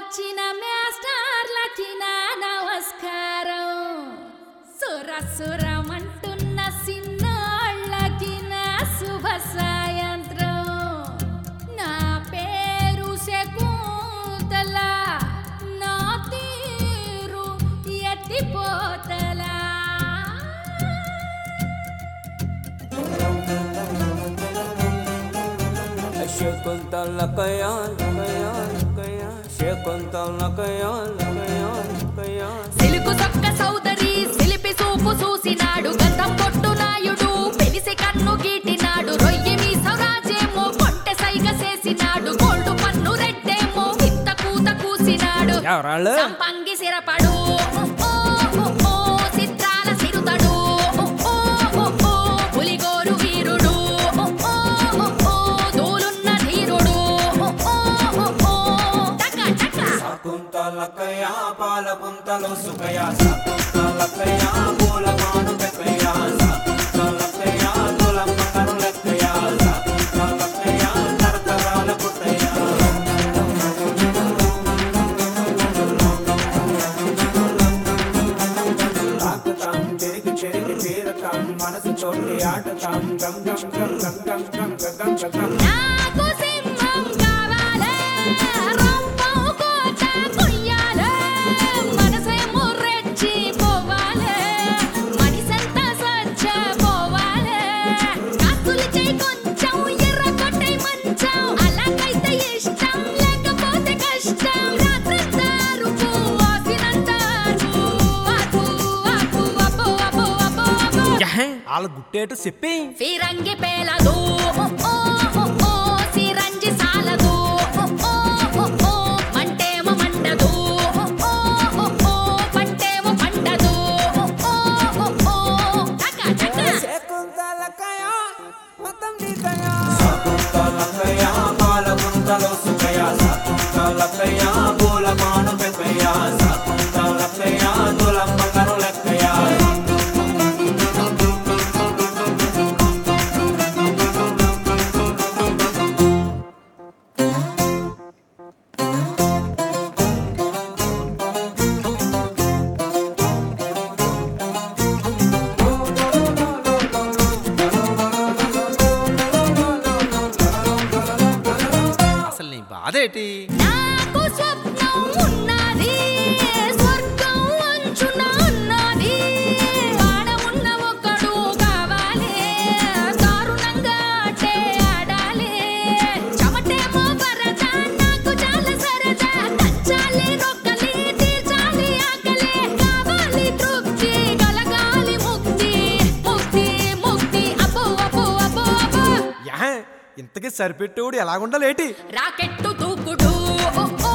వచ్చిన మాస్టర్లకి నా నమస్కారం సుర సురమంటున్న సిన్నోళ్ళకి నా శుభ సాయంత్రం నా పేరు శకుంతల నా తీరు ఎత్తిపోతలా శకుంతల కయాల్ కయాల్ కయాల్ శకుంతల కయాల్ కయాల్ కయాల్ సిలుకు సొక్క సౌదరి సిలిపి సూపు చూసినాడు గంధం పొట్టు నాయుడు పెలిసి కన్ను గీటినాడు రొయ్యి మీ సౌరాజేమో పొట్టె సైగ చేసినాడు గోల్డు పన్ను రెడ్డేమో ఇంత కూత కూసినాడు ఎవరాళ్ళు సంపంగి సిరపడు ఓ, ఓ, ఓ, చిత్రాల సిరుతడు ఓ, ఓ, ఓ, ఓ, పులిగోరు వీరుడు ఓ, ఓ, ఓ, ఓ, దూలున్న ధీరుడు ఓ, ఓ, ఓ, ఓ, టక, టక. శకుంతల కయా పాల పుంతలు సుకయా శకుంతల కయా పూల మాను పెకయా శకుంతల కయా తులమ్మ కరులెక్కయా శకుంతల కయా తరతరాల పుట్టయా తాకుతాం చెరికి చెరికి తీరతాం మనసు చోటి ఆటతాం గం గం గం గం గం గం గం గం గం నాకు సింహం కావాలే రంపం కోట కొయ్యాలే మనసేమో రెచ్చి పోవాలే మనిసంతా స్వచ్ఛ పోవాలే కాకులు చేయి కొంచెం ఎర్ర కొట్టై మంచం అలాగైతే ఇష్టం లేకపోతే కష్టం రాత్రంతా అరుపు వాసినంత అరుపు అపు అపు అపు అపు అపు అపు వాళ్ళ గుట్టేటు చెప్పి ఫిరంగి పేలదు ఓ, ఓ, ఓ, ఓ, సిరంజి సాలదు ఓ, ఓ, ఓ, ఓ, మంటేమో మండదు ఓ, ఓ, ఓ, ఓ, పంటేమో పండదు ఓ, ఓ, ఓ, ఓ, టక, టక. శకుంతల కయా మొత్తం నీకయా శకుంతల కయా పాల పుంతలు సుకయా శకుంతల కయా పూల మాను పెకయా శకుంతల కయా తులమ్మ కరులెక్కయా అసలు నీ బాధేటి నాకు స్వప్నం ఉన్నది స్వర్గం అంచున ఉన్నది ఆడ ఉన్న ఒకడు కావాలి దారుణంగా ఆటే ఆడాలి చెమటేమో వరద నాకు చాలా సరదా నచ్చాలి రొక్కలి తీర్చాలి ఆకలి కావాలి తృప్తి కలగాలి ముక్తి ముక్తి ముక్తి అబ్బో అబ్బో అబ్బో అబ్బో యా ఇంతకీ సరిపెట్టేవాడు ఎలాగుండాలేటి రాకెట్టు దూకుడు ఓ, ఓ,